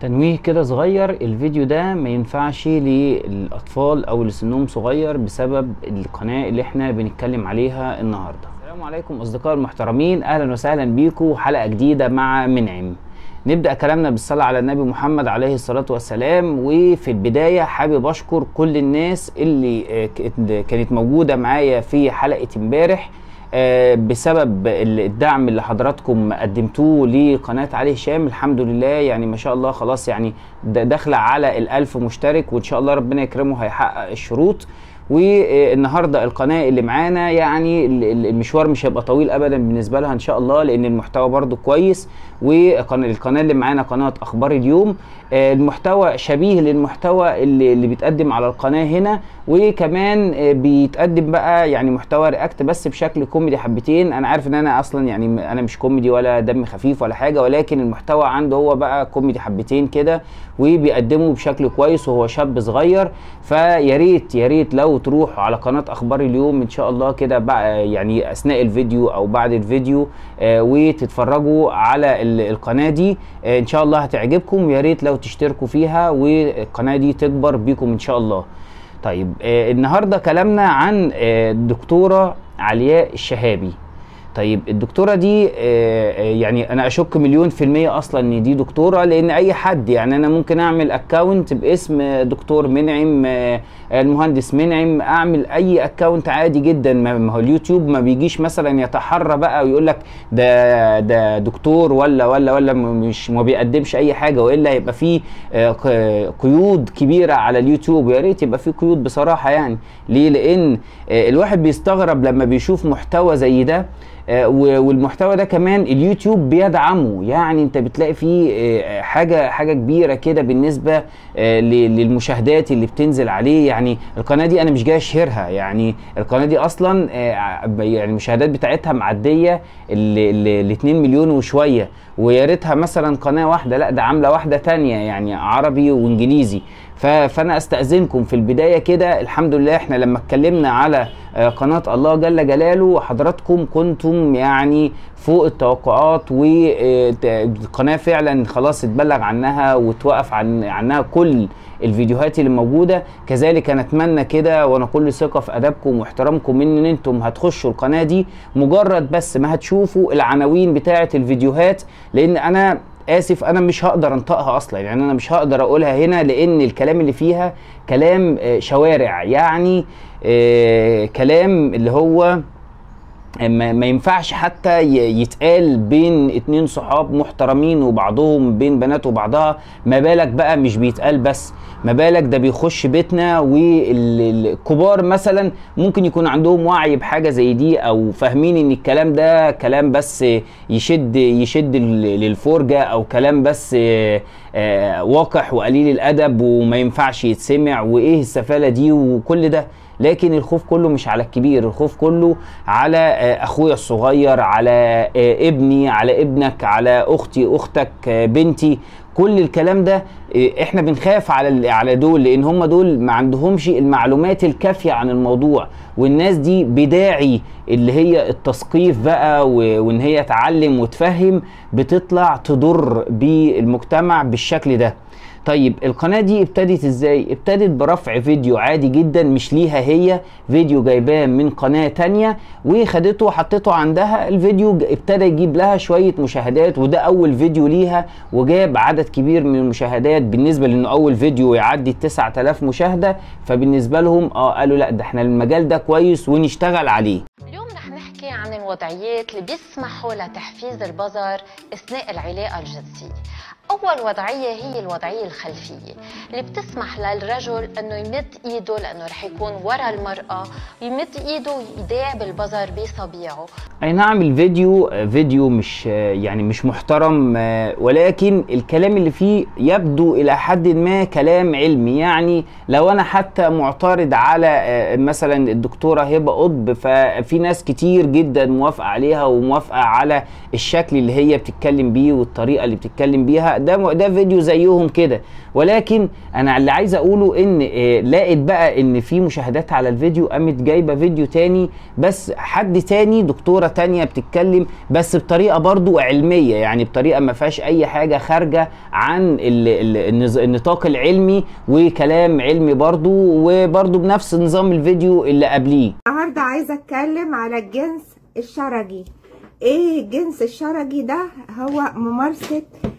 تنويه كده صغير الفيديو ده ما ينفعش للاطفال او اللي سنهم صغير بسبب القناه اللي احنا بنتكلم عليها النهارده السلام عليكم اصدقائي المحترمين اهلا وسهلا بيكم حلقه جديده مع منعم نبدا كلامنا بالصلاه على النبي محمد عليه الصلاه والسلام وفي البدايه حابب اشكر كل الناس اللي آه، ك- كانت موجوده معايا في حلقه امبارح آه، بسبب الدعم اللي حضراتكم قدمتوه لقناة علي هشام الحمد لله يعني ما شاء الله خلاص يعني د- داخلة على الألف مشترك وإن شاء الله ربنا يكرمه هيحقق الشروط والنهارده القناه اللي معانا يعني ال- ال- المشوار مش هيبقى طويل ابدا بالنسبه لها ان شاء الله لان المحتوى برضو كويس والقناه اللي معانا قناه اخبار اليوم آه، المحتوى شبيه للمحتوى اللي, اللي بيتقدم على القناه هنا وكمان آه، بيتقدم بقى يعني محتوى رياكت بس بشكل كوميدي حبتين انا عارف ان انا اصلا يعني م- انا مش كوميدي ولا دم خفيف ولا حاجه ولكن المحتوى عنده هو بقى كوميدي حبتين كده وبيقدمه بشكل كويس وهو شاب صغير فيا ريت يا ريت لو تروحوا على قناه اخبار اليوم ان شاء الله كده بقى يعني اثناء الفيديو او بعد الفيديو آه، وتتفرجوا على ال- القناه دي آه، ان شاء الله هتعجبكم ويا ريت لو تشتركوا فيها والقناه دي تكبر بيكم ان شاء الله طيب آه، النهارده كلامنا عن آه، الدكتوره علياء الشهابي طيب الدكتوره دي آه، آه، يعني انا اشك مليون في الميه اصلا ان دي دكتوره لان اي حد يعني انا ممكن اعمل اكونت باسم دكتور منعم آه، المهندس منعم اعمل اي اكونت عادي جدا ما ما هو اليوتيوب ما بيجيش مثلا يتحرى بقى ويقول لك ده ده دكتور ولا ولا ولا م- مش ما بيقدمش اي حاجه والا هيبقى فيه آه، ق- قيود كبيره على اليوتيوب ويا ريت يبقى فيه قيود بصراحه يعني ليه لان آه، الواحد بيستغرب لما بيشوف محتوى زي ده آه، و- والمحتوى ده كمان اليوتيوب بيدعمه يعني انت بتلاقي فيه آه، حاجه حاجه كبيره كده بالنسبه آه، ل- للمشاهدات اللي بتنزل عليه يعني القناه دي انا مش جاي اشهرها يعني القناه دي اصلا آه، ع- يعني المشاهدات بتاعتها معديه ال 2 مليون وشويه ويا ريتها مثلا قناه واحده لا ده عامله واحده تانية يعني عربي وانجليزي ف- فانا استاذنكم في البدايه كده الحمد لله احنا لما اتكلمنا على آه، قناه الله جل جلاله حضراتكم كنتم يعني فوق التوقعات والقناه فعلا خلاص اتبلغ عنها وتوقف عن عنها كل الفيديوهات اللي موجوده كذلك انا اتمنى كده وانا كل ثقه في ادبكم واحترامكم ان انتم هتخشوا القناه دي مجرد بس ما هتشوفوا العناوين بتاعه الفيديوهات لان انا اسف انا مش هقدر انطقها اصلا يعني انا مش هقدر اقولها هنا لان الكلام اللي فيها كلام آه، شوارع يعني آه، كلام اللي هو ما, ما ينفعش حتى ي- يتقال بين اتنين صحاب محترمين وبعضهم بين بنات وبعضها ما بالك بقى مش بيتقال بس ما بالك ده بيخش بيتنا والكبار مثلا ممكن يكون عندهم وعي بحاجه زي دي او فاهمين ان الكلام ده كلام بس يشد يشد لل- للفرجه او كلام بس آه، آه، وقح وقليل الادب وما ينفعش يتسمع وايه السفاله دي وكل ده لكن الخوف كله مش على الكبير الخوف كله على آه، اخويا الصغير على آه، ابني على ابنك على اختي اختك آه، بنتي كل الكلام ده آه، احنا بنخاف على ال- على دول لان هم دول ما عندهمش المعلومات الكافيه عن الموضوع والناس دي بداعي اللي هي التثقيف بقى و- وان هي تعلم وتفهم بتطلع تضر بالمجتمع بالشكل ده طيب القناة دي ابتدت ازاي؟ ابتدت برفع فيديو عادي جدا مش ليها هي فيديو جايباه من قناة تانية وخدته وحطيته عندها الفيديو ج- ابتدى يجيب لها شوية مشاهدات وده أول فيديو ليها وجاب عدد كبير من المشاهدات بالنسبة لأنه أول فيديو يعدي ال 9000 مشاهدة فبالنسبة لهم اه قالوا لا ده احنا المجال ده كويس ونشتغل عليه اليوم رح نحكي عن الوضعيات اللي بيسمحوا لتحفيز البظر اثناء العلاقه الجنسيه. اول وضعيه هي الوضعيه الخلفيه اللي بتسمح للرجل انه يمد ايده لانه رح يكون ورا المراه ويمد ايده ويداعب البظر بصبيعه اي نعم الفيديو فيديو مش يعني مش محترم آه، ولكن الكلام اللي فيه يبدو الى حد ما كلام علمي يعني لو انا حتى معترض على آه، مثلا الدكتوره هبه قطب ففي ناس كتير جدا موافقه عليها وموافقه على الشكل اللي هي بتتكلم بيه والطريقه اللي بتتكلم بيها لا ده ده فيديو زيهم كده ولكن انا اللي عايز اقوله ان آه، لقيت بقى ان في مشاهدات على الفيديو قامت جايبه فيديو تاني بس حد تاني دكتوره تانية بتتكلم بس بطريقه برضو علميه يعني بطريقه ما فيهاش اي حاجه خارجه عن ال- ال- النز- النطاق العلمي وكلام علمي برضو وبرضو بنفس نظام الفيديو اللي قبليه النهارده عايزه اتكلم على الجنس الشرجي ايه الجنس الشرجي ده هو ممارسه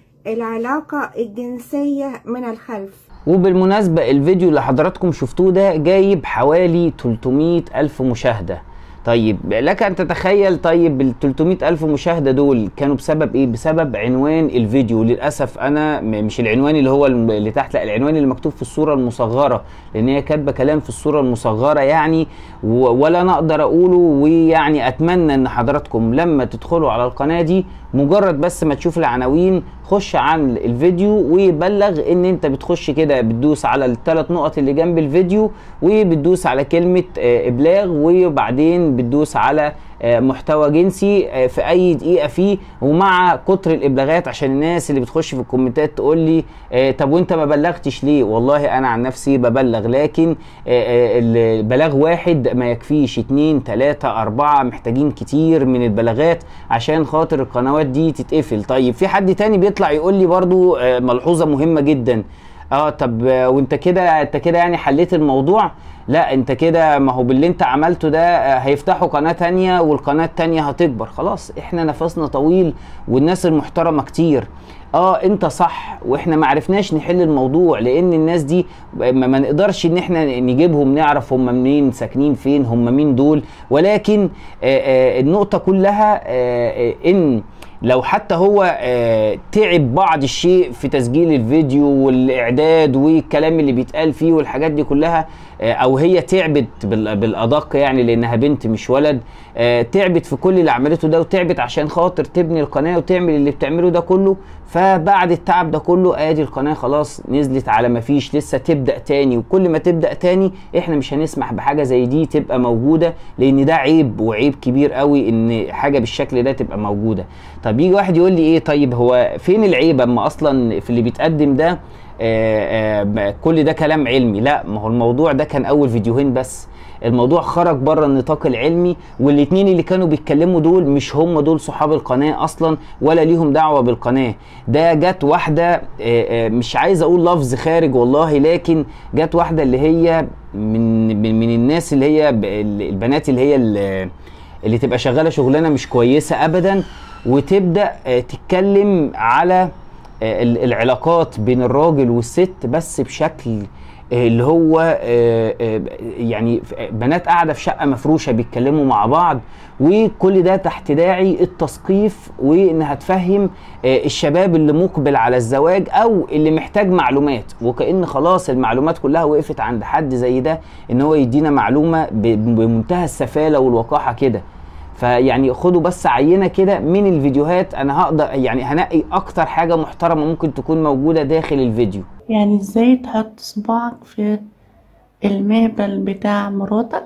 العلاقه الجنسيه من الخلف وبالمناسبة الفيديو اللي حضراتكم شفتوه ده جايب حوالي 300 ألف مشاهدة طيب لك أن تتخيل طيب ال 300 ألف مشاهدة دول كانوا بسبب إيه؟ بسبب عنوان الفيديو للأسف أنا م- مش العنوان اللي هو الم- اللي تحت لا العنوان اللي مكتوب في الصورة المصغرة لأن هي كاتبة كلام في الصورة المصغرة يعني و- ولا أنا أقدر أقوله ويعني أتمنى إن حضراتكم لما تدخلوا على القناة دي مجرد بس ما تشوف العناوين خش عن الفيديو وبلغ ان انت بتخش كده بتدوس على الثلاث نقط اللي جنب الفيديو وبتدوس على كلمة آه، ابلاغ وبعدين بتدوس على آه، محتوى جنسي آه، في اي دقيقة فيه ومع كتر الابلاغات عشان الناس اللي بتخش في الكومنتات تقول لي آه، طب وانت ما بلغتش ليه والله انا عن نفسي ببلغ لكن آه، آه، البلاغ واحد ما يكفيش اتنين تلاتة اربعة محتاجين كتير من البلاغات عشان خاطر القنوات دي تتقفل طيب في حد تاني بيطلع يقول لي برضو آه، ملحوظة مهمة جدا اه طب آه، وانت كده انت كده يعني حليت الموضوع لا انت كده ما هو باللي انت عملته ده آه، هيفتحوا قناة تانية والقناة التانية هتكبر خلاص احنا نفسنا طويل والناس المحترمة كتير اه انت صح واحنا ما عرفناش نحل الموضوع لان الناس دي ما, ما نقدرش ان احنا نجيبهم نعرف هم منين ساكنين فين هم مين دول ولكن آه آه النقطة كلها آه آه ان لو حتى هو آه، تعب بعض الشيء في تسجيل الفيديو والاعداد والكلام اللي بيتقال فيه والحاجات دي كلها آه، او هي تعبت بال- بالادق يعني لانها بنت مش ولد آه، تعبت في كل اللي عملته ده وتعبت عشان خاطر تبني القناه وتعمل اللي بتعمله ده كله فبعد التعب ده كله ادي القناه خلاص نزلت على ما فيش لسه تبدا تاني وكل ما تبدا تاني احنا مش هنسمح بحاجه زي دي تبقى موجوده لان ده عيب وعيب كبير قوي ان حاجه بالشكل ده تبقى موجوده طب يجي واحد يقول لي ايه طيب هو فين العيب اما اصلا في اللي بيتقدم ده آه، آه، كل ده كلام علمي لا ما هو الموضوع ده كان اول فيديوهين بس الموضوع خرج بره النطاق العلمي والاتنين اللي كانوا بيتكلموا دول مش هم دول صحاب القناه اصلا ولا ليهم دعوه بالقناه ده جت واحده آه، آه، مش عايز اقول لفظ خارج والله لكن جت واحده اللي هي من من, من الناس اللي هي ب- البنات اللي هي اللي, اللي تبقى شغاله شغلانه مش كويسه ابدا وتبدا آه، تتكلم على آه، ال- العلاقات بين الراجل والست بس بشكل آه، اللي هو آه، آه، يعني ف- بنات قاعده في شقه مفروشه بيتكلموا مع بعض وكل ده تحت داعي التثقيف وانها تفهم آه، الشباب اللي مقبل على الزواج او اللي محتاج معلومات وكأن خلاص المعلومات كلها وقفت عند حد زي ده ان هو يدينا معلومه ب- بمنتهى السفاله والوقاحه كده فيعني خدوا بس عينه كده من الفيديوهات انا هقدر يعني هنقي اكتر حاجه محترمه ممكن تكون موجوده داخل الفيديو يعني ازاي تحط صباعك في المهبل بتاع مراتك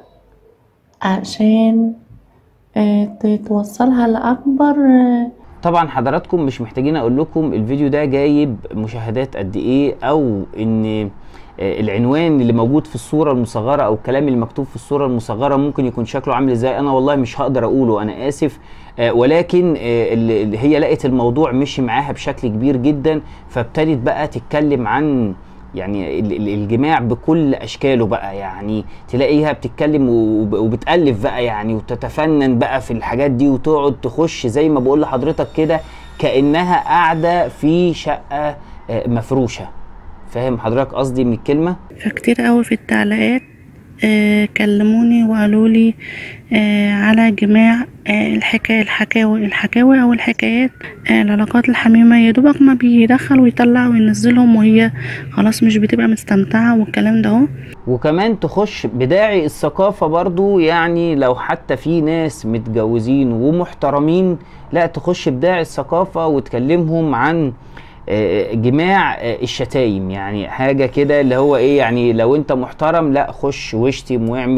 عشان آه، توصلها لأكبر آه، طبعا حضراتكم مش محتاجين اقول لكم الفيديو ده جايب مشاهدات قد ايه او ان آه، العنوان اللي موجود في الصورة المصغرة او الكلام اللي مكتوب في الصورة المصغرة ممكن يكون شكله عامل ازاي انا والله مش هقدر اقوله انا اسف آه، ولكن آه، اللي اللي هي لقت الموضوع مشي معاها بشكل كبير جدا فابتدت بقى تتكلم عن يعني ال- ال- الجماع بكل اشكاله بقى يعني تلاقيها بتتكلم وب- وبتالف بقى يعني وتتفنن بقى في الحاجات دي وتقعد تخش زي ما بقول لحضرتك كده كانها قاعده في شقه آه، مفروشه فاهم حضرتك قصدي من الكلمه فكتير قوي في التعليقات آه كلموني وقالوا لي آه على جماع آه الحكاية الحكاوي الحكاوي او الحكايات آه العلاقات الحميمة يا دوبك ما بيدخل ويطلع وينزلهم وهي خلاص مش بتبقى مستمتعة والكلام ده اهو وكمان تخش بداعي الثقافة برضو يعني لو حتى في ناس متجوزين ومحترمين لا تخش بداعي الثقافة وتكلمهم عن آه، جماع آه، الشتايم يعني حاجة كده اللي هو ايه يعني لو انت محترم لا خش واشتم واعمل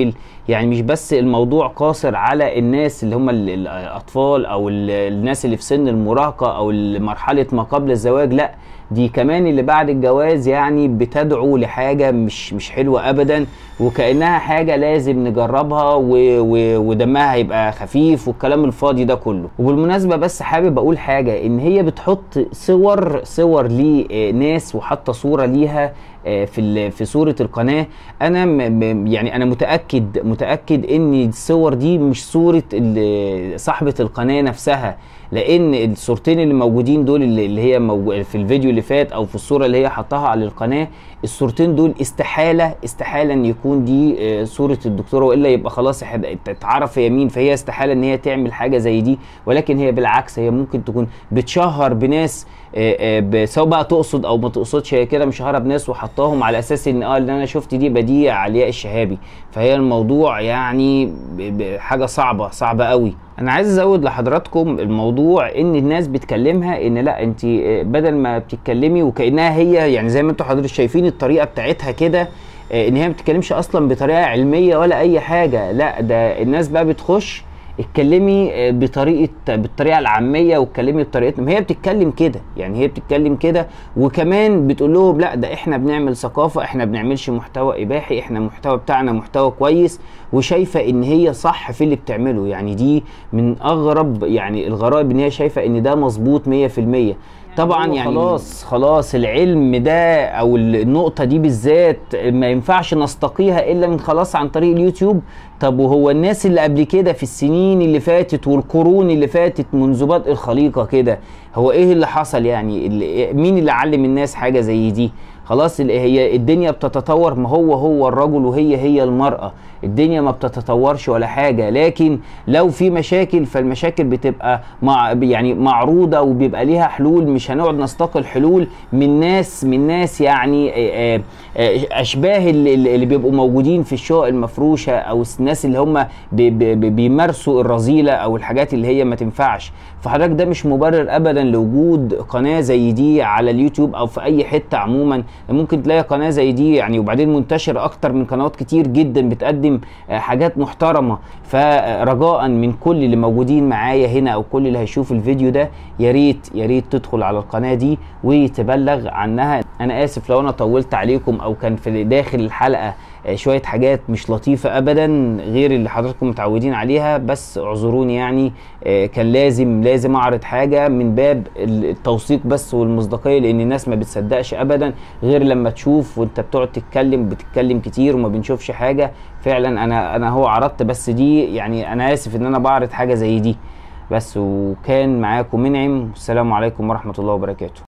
يعني مش بس الموضوع قاصر على الناس اللي هم ال- ال- الاطفال او ال- الناس اللي في سن المراهقه او مرحله ما قبل الزواج لا دي كمان اللي بعد الجواز يعني بتدعو لحاجه مش مش حلوه ابدا وكانها حاجه لازم نجربها و و ودمها هيبقى خفيف والكلام الفاضي ده كله وبالمناسبه بس حابب اقول حاجه ان هي بتحط صور صور لناس وحاطه صوره ليها آه، في ال- في صوره القناه انا م م يعني انا متاكد متاكد ان الصور دي مش صوره ال- صاحبه القناه نفسها لان الصورتين اللي موجودين دول اللي اللي هي موجو في الفيديو اللي فات او في الصوره اللي هي حطها على القناه الصورتين دول استحاله استحاله ان يكون دي آه، صوره الدكتوره والا يبقى خلاص إحنا اتعرف هي مين فهي استحاله ان هي تعمل حاجه زي دي ولكن هي بالعكس هي ممكن تكون بتشهر بناس آه، آه، ب- سواء بقى تقصد او ما تقصدش هي كده مشهره بناس وحطاهم على اساس ان اه اللي انا شفت دي بديع علياء الشهابي فهي الموضوع يعني ب- ب- حاجه صعبه صعبه قوي انا عايز ازود لحضراتكم الموضوع ان الناس بتكلمها ان لا انت بدل ما بتتكلمي وكانها هي يعني زي ما انتوا حضرتك شايفين الطريقه بتاعتها كده آه، ان هي ما بتتكلمش اصلا بطريقه علميه ولا اي حاجه لا ده الناس بقى بتخش اتكلمي آه، بطريقه بالطريقه العاميه واتكلمي بطريقتنا هي بتتكلم كده يعني هي بتتكلم كده وكمان بتقول لهم لا ده احنا بنعمل ثقافه احنا بنعملش محتوى اباحي احنا المحتوى بتاعنا محتوى كويس وشايفه ان هي صح في اللي بتعمله يعني دي من اغرب يعني الغرائب ان هي شايفه ان ده مظبوط 100% طبعا يعني خلاص خلاص العلم ده او النقطه دي بالذات ما ينفعش نستقيها الا من خلاص عن طريق اليوتيوب طب وهو الناس اللي قبل كده في السنين اللي فاتت والقرون اللي فاتت منذ بدء الخليقه كده هو ايه اللي حصل يعني اللي مين اللي علم الناس حاجه زي دي خلاص ال- هي الدنيا بتتطور ما هو هو الرجل وهي هي المرأة الدنيا ما بتتطورش ولا حاجة لكن لو في مشاكل فالمشاكل بتبقى مع يعني معروضة وبيبقى ليها حلول مش هنقعد نستقل حلول من ناس من ناس يعني آه، آه، اشباه اللي, اللي بيبقوا موجودين في الشقق المفروشة او الناس اللي هم بي- بي- بي- بيمارسوا الرذيلة او الحاجات اللي هي ما تنفعش فحضرتك ده مش مبرر ابدا لوجود قناة زي دي على اليوتيوب او في اي حتة عموما ممكن تلاقي قناه زي دي يعني وبعدين منتشره اكتر من قنوات كتير جدا بتقدم آه، حاجات محترمه فرجاء من كل اللي موجودين معايا هنا او كل اللي هيشوف الفيديو ده يا ريت يا ريت تدخل على القناه دي وتبلغ عنها انا اسف لو انا طولت عليكم او كان في داخل الحلقه آه، شويه حاجات مش لطيفه ابدا غير اللي حضراتكم متعودين عليها بس اعذروني يعني آه، كان لازم لازم اعرض حاجه من باب التوثيق بس والمصداقيه لان الناس ما بتصدقش ابدا غير لما تشوف وانت بتقعد تتكلم بتتكلم كتير وما بنشوفش حاجه فعلا انا انا هو عرضت بس دي يعني انا اسف ان انا بعرض حاجه زي دي بس وكان معاكم منعم والسلام عليكم ورحمه الله وبركاته